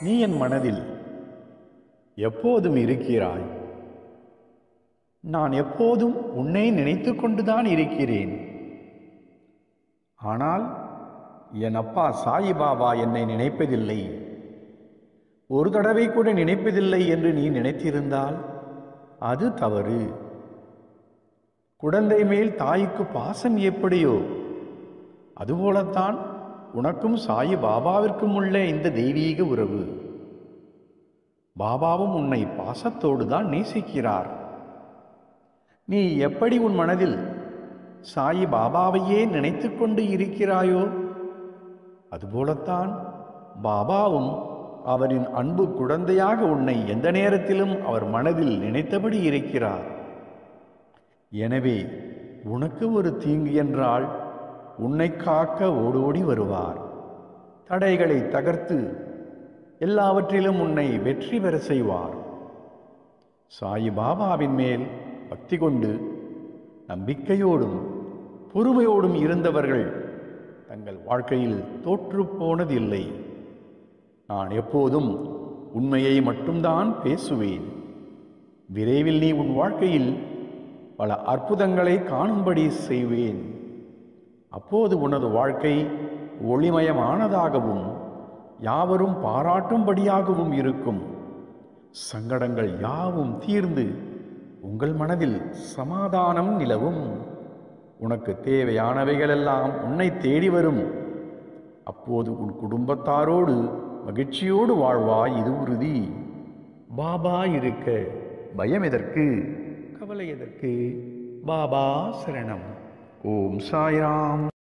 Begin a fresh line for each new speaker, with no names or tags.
நீ என் மனதில் எப்போதும் இருக்கிறாய் நான் எப்போதும் உன்னை நினைத்து கொண்டுதான் இருக்கிறேன் ஆனால் என் அப்பா சாயிபாபா என்னை நினைப்பதில்லை ஒரு தடவை கூட நினைப்பதில்லை என்று நீ நினைத்திருந்தால் அது தவறு குழந்தை மேல் தாய்க்கு பாசம் எப்படியோ அதுபோலத்தான் உனக்கும் சாயி பாபாவிற்கும் உள்ள இந்த தெய்வீக உறவு பாபாவும் உன்னை பாசத்தோடு தான் நேசிக்கிறார் நீ எப்படி உன் மனதில் சாயி பாபாவையே நினைத்து கொண்டு இருக்கிறாயோ அதுபோலத்தான் பாபாவும் அவரின் அன்பு குழந்தையாக உன்னை எந்த நேரத்திலும் அவர் மனதில் நினைத்தபடி இருக்கிறார் எனவே உனக்கு ஒரு தீங்கு என்றால் உன்னை காக்க ஓடோடி வருவார் தடைகளை தகர்த்து எல்லாவற்றிலும் உன்னை வெற்றி பெற செய்வார் சாயி பாபாவின் மேல் பக்தி கொண்டு நம்பிக்கையோடும் பொறுமையோடும் இருந்தவர்கள் தங்கள் வாழ்க்கையில் தோற்று போனதில்லை நான் எப்போதும் உண்மையை மட்டும்தான் பேசுவேன் விரைவில் நீ உன் வாழ்க்கையில் பல அற்புதங்களை காணும்படி செய்வேன் அப்போது உனது வாழ்க்கை ஒளிமயமானதாகவும் யாவரும் பாராட்டும்படியாகவும் இருக்கும் சங்கடங்கள் யாவும் தீர்ந்து உங்கள் மனதில் சமாதானம் நிலவும் உனக்கு தேவையானவைகளெல்லாம் உன்னை தேடி வரும் அப்போது உன் குடும்பத்தாரோடு மகிழ்ச்சியோடு வாழ்வாய் இது உறுதி பாபா இருக்க பயம் எதற்கு கவலை எதற்கு பாபா சரணம் ஓம் சாய்ராம்